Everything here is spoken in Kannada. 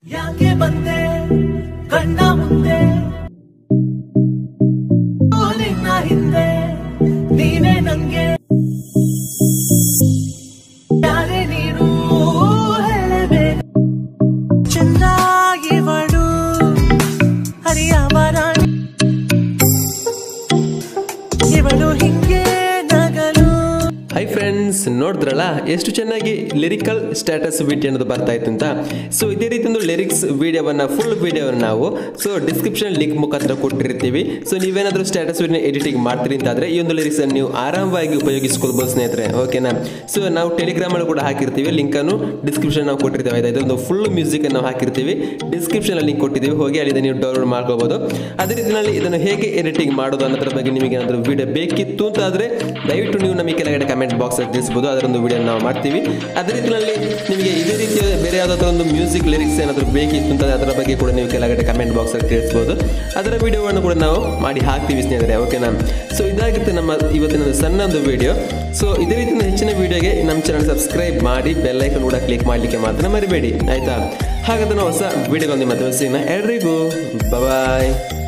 ಯಾಕೆ ಬಂದೆ ಕಣ್ಣ ಮುಂದೆ ಓ ನಿನ್ನ ಹಿಂದೆ ನೀನೇ ನಂಗೆ ಯಾರೇ ನೀನು ಹೇಳಬೇಕು ಚೆನ್ನಾಗಿವಳು ಹರಿಯವರಾಣಿ ಇವಳು ಹಿಂಗೆ ನಗಲು ಹೈ ಫ್ರೆಂಡ್ಸ್ ನೋಡಿದ್ರಲ್ಲ ಎಷ್ಟು ಚೆನ್ನಾಗಿ ಲಿರಿಕಲ್ ಸ್ಟೇಟಸ್ ವಿಡಿಯೋ ಅನ್ನೋದು ಬರ್ತಾ ಇತ್ತು ಅಂತ ಸೊ ಇದೇ ರೀತಿ ಒಂದು ಲಿರಿಕ್ಸ್ ವಿಡಿಯೋವನ್ನ ಫುಲ್ ವಿಡಿಯೋವನ್ನು ನಾವು ಸೊ ಡಿಸ್ಕ್ರಿಪ್ಷನ್ ಲಿಂಕ್ ಮುಖಾಂತರ ಕೊಟ್ಟಿರ್ತೀವಿ ಸೊ ನೀವೇನಾದರೂ ಸ್ಟೇಟಸ್ ವಿಡಿಯೋ ಎಡಿಟಿಂಗ್ ಮಾಡ್ತೀರಿ ಅಂತಾದ್ರೆ ಈ ಒಂದು ಲಿರಿಕ್ಸ್ ಅನ್ನು ನೀವು ಆರಾಮವಾಗಿ ಉಪಯೋಗಿಸ್ಕೊಳ್ಬೋದು ಸ್ನೇಹಿತರೆ ಓಕೆನಾ ಸೊ ನಾವು ಟೆಲಿಗ್ರಾಮ್ ಅಲ್ಲಿ ಕೂಡ ಹಾಕಿರ್ತೀವಿ ಲಿಂಕ್ ಅನ್ನು ಡಿಸ್ಕ್ರಿಪ್ಷನ್ ನಾವು ಕೊಟ್ಟಿರ್ತೇವೆ ಆಯ್ತಾ ಇದೊಂದು ಫುಲ್ ಮ್ಯೂಸಿಕ್ ನಾವು ಹಾಕಿರ್ತೀವಿ ಡಿಸ್ಕ್ರಿಪ್ಷನ್ ಅಲ್ಲಿ ಲಿಂಕ್ ಕೊಟ್ಟಿದ್ದೀವಿ ಹೋಗಿ ಅಲ್ಲಿಂದ ನೀವು ಡೌನ್ಲೋಡ್ ಮಾಡ್ಕೋಬಹುದು ಅದೇ ರೀತಿಯಲ್ಲಿ ಇದನ್ನು ಹೇಗೆ ಎಡಿಟಿಂಗ್ ಮಾಡೋದು ಅನ್ನೋದ್ರ ಬಗ್ಗೆ ನಿಮಗೆ ಏನಾದರೂ ವಿಡಿಯೋ ಬೇಕಿತ್ತು ಅಂತ ಆದ್ರೆ ದಯವಿಟ್ಟು ನೀವು ನಮಗೆ ಕೆಳಗಡೆ ಕಮೆಂಟ್ ಬಾಕ್ಸ್ ಅಲ್ಲಿ ತಿಳಿಸಬಹುದು ಅದರೊಂದು ವಿಡಿಯೋ ನಾವು ಮಾಡ್ತೀವಿ ಅದೇ ರೀತಿಯಲ್ಲಿ ನಿಮಗೆ ಇದೇ ರೀತಿಯ ಬೇರೆ ಯಾವುದಾದ್ರೂ ಒಂದು ಮ್ಯೂಸಿಕ್ ಲಿರಿಕ್ಸ್ ಏನಾದರೂ ಬೇಕಿತ್ತು ಅಂತ ಅದರ ಬಗ್ಗೆ ಕೂಡ ನೀವು ಕೆಳಗಡೆ ಕಮೆಂಟ್ ಬಾಕ್ಸ್ ಅಲ್ಲಿ ತಿಳಿಸಬಹುದು ಅದರ ವಿಡಿಯೋವನ್ನು ಕೂಡ ನಾವು ಮಾಡಿ ಹಾಕ್ತೀವಿ ಸ್ನೇಹಿತರೆ ಓಕೆನಾ ಸೊ ಇದಾಗಿತ್ತು ನಮ್ಮ ಇವತ್ತಿನ ಒಂದು ಸಣ್ಣ ಒಂದು ವಿಡಿಯೋ ಸೊ ಇದೇ ರೀತಿಯ ಹೆಚ್ಚಿನ ವಿಡಿಯೋಗೆ ನಮ್ಮ ಚಾನಲ್ ಸಬ್ಸ್ಕ್ರೈಬ್ ಮಾಡಿ ಬೆಲ್ ಐಕನ್ ಕೂಡ ಕ್ಲಿಕ್ ಮಾಡಲಿಕ್ಕೆ ಮಾತ್ರ ಮರಿಬೇಡಿ ಆಯ್ತಾ ಹಾಗಾದ್ರೆ ನಾವು ಹೊಸ ವಿಡಿಯೋಗಳು ನಿಮ್ಮ ಮತ್ತೆ ಸಿಗೋಣ ಎಲ್ರಿಗೂ ಬಾಯ್